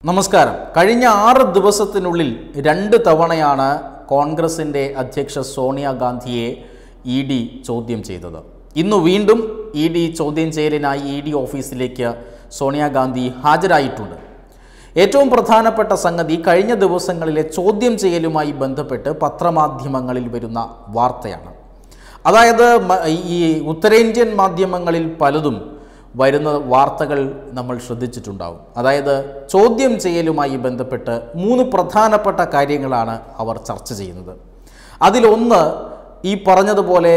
നമസ്കാരം കഴിഞ്ഞ ആറ് ദിവസത്തിനുള്ളിൽ രണ്ട് തവണയാണ് കോൺഗ്രസിൻ്റെ അധ്യക്ഷ സോണിയാഗാന്ധിയെ ഇ ഡി ചോദ്യം ചെയ്തത് ഇന്ന് വീണ്ടും ഇ ഡി ചോദ്യം ചെയ്യലിനായി ഇ ഡി ഓഫീസിലേക്ക് സോണിയാഗാന്ധി ഹാജരായിട്ടുണ്ട് ഏറ്റവും പ്രധാനപ്പെട്ട സംഗതി കഴിഞ്ഞ ദിവസങ്ങളിലെ ചോദ്യം ചെയ്യലുമായി ബന്ധപ്പെട്ട് പത്രമാധ്യമങ്ങളിൽ വരുന്ന വാർത്തയാണ് അതായത് മ- ഈ ഉത്തരേന്ത്യൻ മാധ്യമങ്ങളിൽ പലതും വരുന്ന വാർത്തകൾ നമ്മൾ ശ്രദ്ധിച്ചിട്ടുണ്ടാവും അതായത് ചോദ്യം ചെയ്യലുമായി ബന്ധപ്പെട്ട് മൂന്ന് പ്രധാനപ്പെട്ട കാര്യങ്ങളാണ് അവർ ചർച്ച ചെയ്യുന്നത് അതിലൊന്ന് ഈ പറഞ്ഞതുപോലെ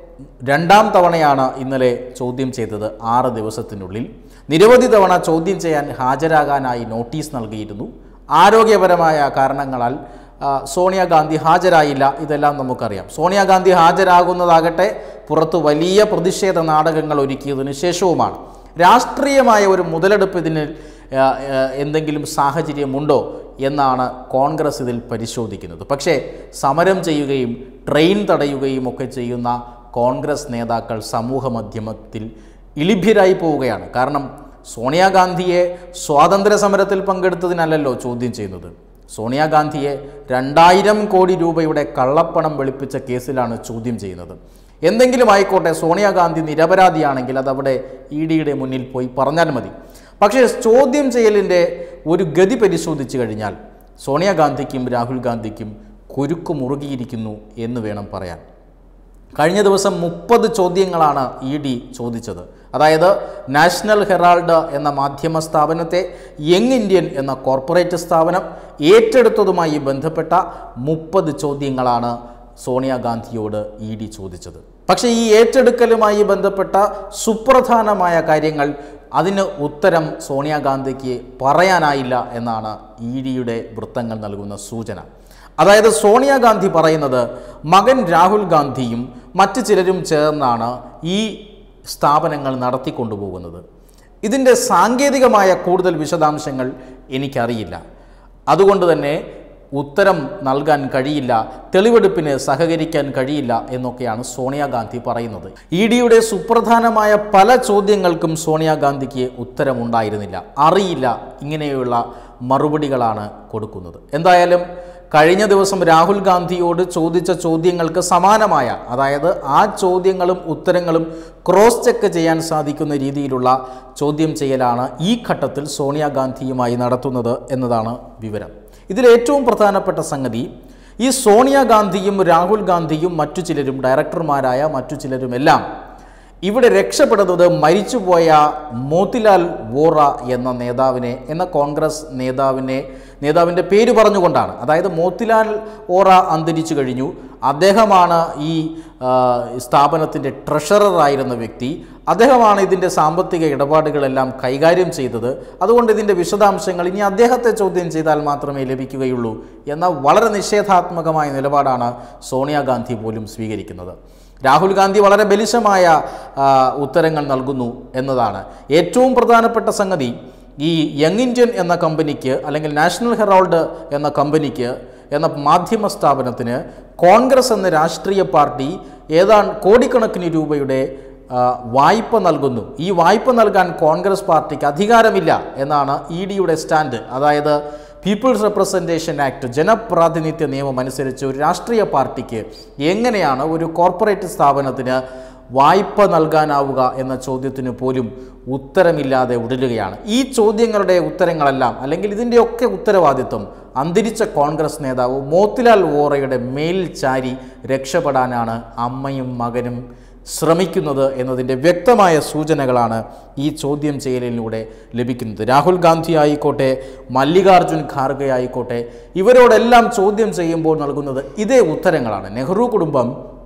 രണ്ടാം തവണയാണ് ഇന്നലെ ചോദ്യം ചെയ്തത് ആറ് ദിവസത്തിനുള്ളിൽ നിരവധി തവണ ചോദ്യം ചെയ്യാൻ ഹാജരാകാനായി നോട്ടീസ് നൽകിയിരുന്നു ആരോഗ്യപരമായ കാരണങ്ങളാൽ ആ, സോണിയാഗാന്ധി ഹാജരായില്ല ഇതെല്ലാം നമുക്കറിയാം സോണിയാഗാന്ധി ഹാജരാകുന്നതാകട്ടെ പുറത്ത് വലിയ പ്രതിഷേധ നാടകങ്ങൾ ഒരുക്കിയതിന് ശേഷവുമാണ് രാഷ്ട്രീയമായ ഒരു മുതലെടുപ്പ് ഇതിന് ആ, ആ, എന്തെങ്കിലും സാഹചര്യമുണ്ടോ എന്നാണ് കോൺഗ്രസ് ഇതിൽ പരിശോധിക്കുന്നത് പക്ഷേ സമരം ചെയ്യുകയും ട്രെയിൻ തടയുകയും ഒക്കെ ചെയ്യുന്ന കോൺഗ്രസ് നേതാക്കൾ സമൂഹ മാധ്യമത്തിൽ ഇളിഭ്യരായി പോവുകയാണ് കാരണം സോണിയാഗാന്ധിയെ സ്വാതന്ത്ര്യ സമരത്തിൽ പങ്കെടുത്തതിനല്ലല്ലോ ചോദ്യം ചെയ്യുന്നത് സോണിയാഗാന്ധിയെ രണ്ടായിരം കോടി രൂപയുടെ കള്ളപ്പണം വെളുപ്പിച്ച കേസിലാണ് ചോദ്യം ചെയ്യുന്നത് എന്തെങ്കിലും ആയിക്കോട്ടെ സോണിയാഗാന്ധി നിരപരാധിയാണെങ്കിൽ അതവിടെ ഇ ഡിയുടെ മുന്നിൽ പോയി പറഞ്ഞാൽ മതി പക്ഷേ ചോദ്യം ചെയ്യലിൻ്റെ ഒരു ഗതി പരിശോധിച്ചു കഴിഞ്ഞാൽ സോണിയാഗാന്ധിക്കും രാഹുൽ ഗാന്ധിക്കും കുരുക്ക് മുറുകിയിരിക്കുന്നു എന്ന് വേണം പറയാൻ കഴിഞ്ഞ ദിവസം മുപ്പത് ചോദ്യങ്ങളാണ് ഇ ഡി ചോദിച്ചത് അതായത് നാഷണൽ ഹെറാൾഡ് എന്ന മാധ്യമ സ്ഥാപനത്തെ യങ് ഇന്ത്യൻ എന്ന കോർപ്പറേറ്റ് സ്ഥാപനം ഏറ്റെടുത്തതുമായി ബന്ധപ്പെട്ട മുപ്പത് ചോദ്യങ്ങളാണ് സോണിയാഗാന്ധിയോട് ഇ ഡി ചോദിച്ചത് പക്ഷേ ഈ ഏറ്റെടുക്കലുമായി ബന്ധപ്പെട്ട സുപ്രധാനമായ കാര്യങ്ങൾ അതിന് ഉത്തരം സോണിയാഗാന്ധിക്ക് പറയാനായില്ല എന്നാണ് ഇ ഡിയുടെ വൃത്തങ്ങൾ നൽകുന്ന സൂചന അതായത് സോണിയാഗാന്ധി പറയുന്നത് മകൻ രാഹുൽ ഗാന്ധിയും മറ്റു ചിലരും ചേർന്നാണ് ഈ സ്ഥാപനങ്ങൾ നടത്തിക്കൊണ്ടുപോകുന്നത് ഇതിൻ്റെ സാങ്കേതികമായ കൂടുതൽ വിശദാംശങ്ങൾ എനിക്കറിയില്ല അതുകൊണ്ട് തന്നെ ഉത്തരം നൽകാൻ കഴിയില്ല തെളിവെടുപ്പിന് സഹകരിക്കാൻ കഴിയില്ല എന്നൊക്കെയാണ് സോണിയാഗാന്ധി പറയുന്നത് ഇ ഡിയുടെ സുപ്രധാനമായ പല ചോദ്യങ്ങൾക്കും സോണിയാഗാന്ധിക്ക് ഉത്തരമുണ്ടായിരുന്നില്ല അറിയില്ല ഇങ്ങനെയുള്ള മറുപടികളാണ് കൊടുക്കുന്നത് എന്തായാലും കഴിഞ്ഞ ദിവസം രാഹുൽ ഗാന്ധിയോട് ചോദിച്ച ചോദ്യങ്ങൾക്ക് സമാനമായ അതായത് ആ ചോദ്യങ്ങളും ഉത്തരങ്ങളും ക്രോസ് ചെക്ക് ചെയ്യാൻ സാധിക്കുന്ന രീതിയിലുള്ള ചോദ്യം ചെയ്യലാണ് ഈ ഘട്ടത്തിൽ സോണിയാഗാന്ധിയുമായി നടത്തുന്നത് എന്നതാണ് വിവരം ഇതിൽ ഏറ്റവും പ്രധാനപ്പെട്ട സംഗതി ഈ സോണിയാഗാന്ധിയും രാഹുൽ ഗാന്ധിയും മറ്റു ചിലരും ഡയറക്ടർമാരായ മറ്റു ചിലരുമെല്ലാം ഇവിടെ രക്ഷപ്പെടുന്നത് മരിച്ചുപോയ മോത്തിലാൽ വോറ എന്ന നേതാവിനെ എന്ന കോൺഗ്രസ് നേതാവിനെ നേതാവിൻ്റെ പേര് പറഞ്ഞുകൊണ്ടാണ് അതായത് മോത്തിലാൽ വോറ അന്തരിച്ചു കഴിഞ്ഞു അദ്ദേഹമാണ് ഈ ആ, സ്ഥാപനത്തിൻ്റെ ട്രഷററായിരുന്ന വ്യക്തി അദ്ദേഹമാണ് ഇതിൻ്റെ സാമ്പത്തിക ഇടപാടുകളെല്ലാം കൈകാര്യം ചെയ്തത് അതുകൊണ്ട് ഇതിൻ്റെ വിശദാംശങ്ങൾ ഇനി അദ്ദേഹത്തെ ചോദ്യം ചെയ്താൽ മാത്രമേ ലഭിക്കുകയുള്ളൂ എന്ന വളരെ നിഷേധാത്മകമായ നിലപാടാണ് സോണിയാഗാന്ധി പോലും സ്വീകരിക്കുന്നത് രാഹുൽ ഗാന്ധി വളരെ ബലിശമായ ആ, ഉത്തരങ്ങൾ നൽകുന്നു എന്നതാണ് ഏറ്റവും പ്രധാനപ്പെട്ട സംഗതി ഈ യങ് ഇന്ത്യൻ എന്ന കമ്പനിക്ക് അല്ലെങ്കിൽ നാഷണൽ ഹെറാൾഡ് എന്ന കമ്പനിക്ക് എന്ന മാധ്യമ സ്ഥാപനത്തിന് കോൺഗ്രസ് എന്ന രാഷ്ട്രീയ പാർട്ടി ഏതാണ്ട് കോടിക്കണക്കിന് രൂപയുടെ ആ, വായ്പ നൽകുന്നു ഈ വായ്പ നൽകാൻ കോൺഗ്രസ് പാർട്ടിക്ക് അധികാരമില്ല എന്നാണ് ഇ ഡിയുടെ സ്റ്റാൻഡ് അതായത് പീപ്പിൾസ് റെപ്രസെൻറ്റേഷൻ ആക്ട് ജനപ്രാതിനിധ്യ നിയമം അനുസരിച്ച് ഒരു രാഷ്ട്രീയ പാർട്ടിക്ക് എങ്ങനെയാണ് ഒരു കോർപ്പറേറ്റ് സ്ഥാപനത്തിന് വായ്പ നൽകാനാവുക എന്ന ചോദ്യത്തിന് പോലും ഉത്തരമില്ലാതെ ഉടലുകയാണ് ഈ ചോദ്യങ്ങളുടെ ഉത്തരങ്ങളെല്ലാം അല്ലെങ്കിൽ ഇതിൻ്റെയൊക്കെ ഉത്തരവാദിത്വം അന്തരിച്ച കോൺഗ്രസ് നേതാവ് മോത്തിലാൽ വോറയുടെ മേൽ ചാരി രക്ഷപ്പെടാനാണ് അമ്മയും മകനും ശ്രമിക്കുന്നത് എന്നതിൻ്റെ വ്യക്തമായ സൂചനകളാണ് ഈ ചോദ്യം ചെയ്യലിലൂടെ ലഭിക്കുന്നത് രാഹുൽ ഗാന്ധി ആയിക്കോട്ടെ മല്ലികാർജുൻ ഖാർഗെ ആയിക്കോട്ടെ ഇവരോടെല്ലാം ചോദ്യം ചെയ്യുമ്പോൾ നൽകുന്നത് ഇതേ ഉത്തരങ്ങളാണ് നെഹ്റു കുടുംബം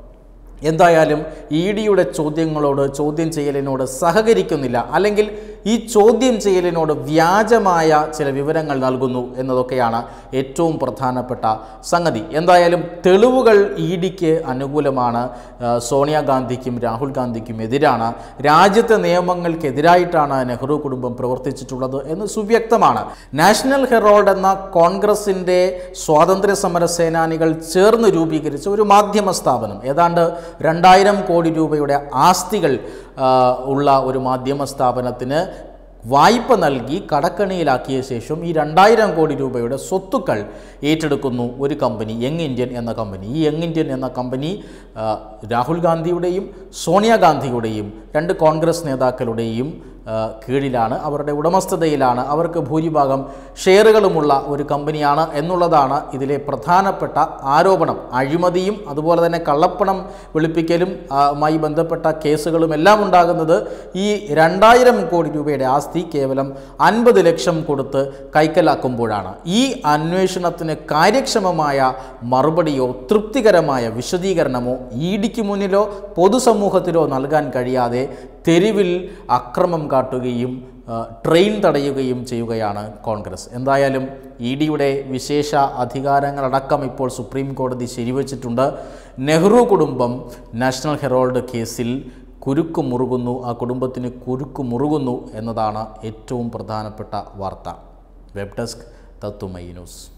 എന്തായാലും ഇ ഡിയുടെ ചോദ്യങ്ങളോട് ചോദ്യം ചെയ്യലിനോട് സഹകരിക്കുന്നില്ല അല്ലെങ്കിൽ ഈ ചോദ്യം ചെയ്യലിനോട് വ്യാജമായ ചില വിവരങ്ങൾ നൽകുന്നു എന്നതൊക്കെയാണ് ഏറ്റവും പ്രധാനപ്പെട്ട സംഗതി എന്തായാലും തെളിവുകൾ ഇ ഡിക്ക് അനുകൂലമാണ് ആ, സോണിയാഗാന്ധിക്കും രാഹുൽ ഗാന്ധിക്കും എതിരാണ് രാജ്യത്തെ നിയമങ്ങൾക്കെതിരായിട്ടാണ് നെഹ്റു കുടുംബം പ്രവർത്തിച്ചിട്ടുള്ളത് എന്ന് സുവ്യക്തമാണ് നാഷണൽ ഹെറോൾഡ് എന്ന കോൺഗ്രസിൻ്റെ സ്വാതന്ത്ര്യ സമര സേനാനികൾ ചേർന്ന് രൂപീകരിച്ച ഒരു മാധ്യമ സ്ഥാപനം ഏതാണ്ട് രണ്ടായിരം കോടി രൂപയുടെ ആസ്തികൾ ആ, ഉള്ള ഒരു മാധ്യമ സ്ഥാപനത്തിന് വായ്പ നൽകി കടക്കണിയിലാക്കിയ ശേഷം ഈ രണ്ടായിരം കോടി രൂപയുടെ സ്വത്തുക്കൾ ഏറ്റെടുക്കുന്നു ഒരു കമ്പനി യങ് ഇന്ത്യൻ എന്ന കമ്പനി ഈ യങ് ഇന്ത്യൻ എന്ന കമ്പനി ആ, രാഹുൽ ഗാന്ധിയുടെയും സോണിയാഗാന്ധിയുടെയും രണ്ട് കോൺഗ്രസ് നേതാക്കളുടെയും ആ, കീഴിലാണ് അവരുടെ ഉടമസ്ഥതയിലാണ് അവർക്ക് ഭൂരിഭാഗം ഷെയറുകളുമുള്ള ഒരു കമ്പനിയാണ് എന്നുള്ളതാണ് ഇതിലെ പ്രധാനപ്പെട്ട ആരോപണം അഴിമതിയും അതുപോലെ തന്നെ കള്ളപ്പണം വെളുപ്പിക്കലും ആ, മായി ബന്ധപ്പെട്ട കേസുകളും എല്ലാം ഉണ്ടാകുന്നത് ഈ രണ്ടായിരം കോടി രൂപയുടെ ആസ്തി കേവലം അൻപത് ലക്ഷം കൊടുത്ത് കൈക്കലാക്കുമ്പോഴാണ് ഈ അന്വേഷണത്തിന് കാര്യക്ഷമമായ മറുപടിയോ തൃപ്തികരമായ വിശദീകരണമോ ഇ ഡിക്ക് മുന്നിലോ പൊതുസമൂഹത്തിലോ നൽകാൻ കഴിയാതെ തെരുവിൽ അക്രമം കാട്ടുകയും ആ, ട്രെയിൻ തടയുകയും ചെയ്യുകയാണ് കോൺഗ്രസ് എന്തായാലും ഇ ഡിയുടെ വിശേഷ അധികാരങ്ങളടക്കം ഇപ്പോൾ സുപ്രീം കോടതി ശരിവച്ചിട്ടുണ്ട് നെഹ്റു കുടുംബം നാഷണൽ ഹെറോൾഡ് കേസിൽ കുരുക്ക് മുറുകുന്നു ആ കുടുംബത്തിന് കുരുക്ക് മുറുകുന്നു എന്നതാണ് ഏറ്റവും പ്രധാനപ്പെട്ട വാർത്ത വെബ് ഡെസ്ക് തത്തുമൈ ന്യൂസ്